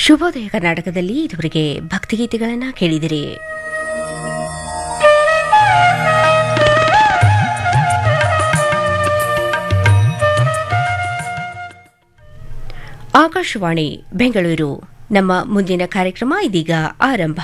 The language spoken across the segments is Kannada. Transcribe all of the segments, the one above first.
ಶುಭೋದಯ ಕರ್ನಾಟಕದಲ್ಲಿ ಇದುವರೆಗೆ ಭಕ್ತಿಗೀತೆಗಳನ್ನು ಕೇಳಿದಿರಿ ಆಕಾಶವಾಣಿ ಬೆಂಗಳೂರು ನಮ್ಮ ಮುಂದಿನ ಕಾರ್ಯಕ್ರಮ ಇದೀಗ ಆರಂಭ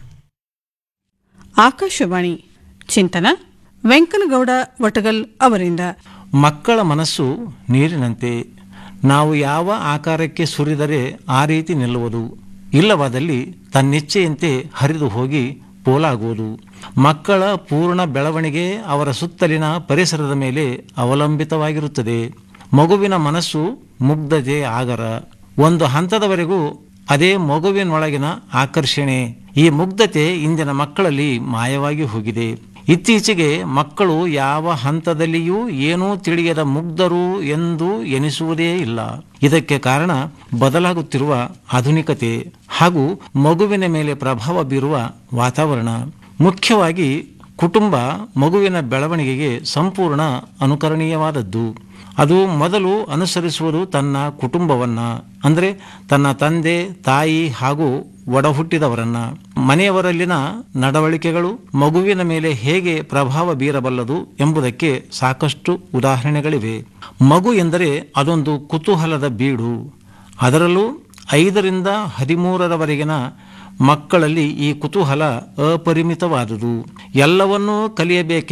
ಆಕಾಶವಾಣಿ ಚಿಂತನ ವೆಂಕನಗೌಡ ವಟಗಲ್ ಅವರಿಂದ ಮಕ್ಕಳ ಮನಸ್ಸು ನೀರಿನಂತೆ ನಾವು ಯಾವ ಆಕಾರಕ್ಕೆ ಸುರಿದರೆ ಆ ರೀತಿ ನಿಲ್ಲುವುದು ಇಲ್ಲವಾದಲ್ಲಿ ತನ್ನಿಚ್ಛೆಯಂತೆ ಹರಿದು ಹೋಗಿ ಪೋಲಾಗುವುದು ಮಕ್ಕಳ ಪೂರ್ಣ ಬೆಳವಣಿಗೆ ಅವರ ಸುತ್ತಲಿನ ಪರಿಸರದ ಮೇಲೆ ಅವಲಂಬಿತವಾಗಿರುತ್ತದೆ ಮಗುವಿನ ಮನಸ್ಸು ಮುಗ್ಧತೆ ಆಗರ ಒಂದು ಹಂತದವರೆಗೂ ಅದೇ ಮಗುವಿನೊಳಗಿನ ಆಕರ್ಷಣೆ ಈ ಮುಗ್ಧತೆ ಇಂದಿನ ಮಕ್ಕಳಲ್ಲಿ ಮಾಯವಾಗಿ ಹೋಗಿದೆ ಇತ್ತೀಚೆಗೆ ಮಕ್ಕಳು ಯಾವ ಹಂತದಲ್ಲಿಯೂ ಏನೂ ತಿಳಿಯದ ಮುಗ್ಧರು ಎಂದು ಎನಿಸುವುದೇ ಇಲ್ಲ ಇದಕ್ಕೆ ಕಾರಣ ಬದಲಾಗುತ್ತಿರುವ ಆಧುನಿಕತೆ ಹಾಗೂ ಮಗುವಿನ ಮೇಲೆ ಪ್ರಭಾವ ಬೀರುವ ವಾತಾವರಣ ಮುಖ್ಯವಾಗಿ ಕುಟುಂಬ ಮಗುವಿನ ಬೆಳವಣಿಗೆಗೆ ಸಂಪೂರ್ಣ ಅನುಕರಣೀಯವಾದದ್ದು ಅದು ಮೊದಲು ಅನುಸರಿಸುವುದು ತನ್ನ ಕುಟುಂಬವನ್ನ ಅಂದರೆ ತನ್ನ ತಂದೆ ತಾಯಿ ಹಾಗೂ ಒಡಹುಟ್ಟಿದವರನ್ನ ಮನೆಯವರಲ್ಲಿನ ನಡವಳಿಕೆಗಳು ಮಗುವಿನ ಮೇಲೆ ಹೇಗೆ ಪ್ರಭಾವ ಬೀರಬಲ್ಲದು ಎಂಬುದಕ್ಕೆ ಸಾಕಷ್ಟು ಉದಾಹರಣೆಗಳಿವೆ ಮಗು ಎಂದರೆ ಅದೊಂದು ಕುತೂಹಲದ ಬೀಡು ಅದರಲ್ಲೂ ಐದರಿಂದ ಹದಿಮೂರರವರೆಗಿನ ಮಕ್ಕಳಲ್ಲಿ ಈ ಕುತೂಹಲ ಅಪರಿಮಿತವಾದುದು ಎಲ್ಲವನ್ನೂ ಕಲಿಯಬೇಕೆ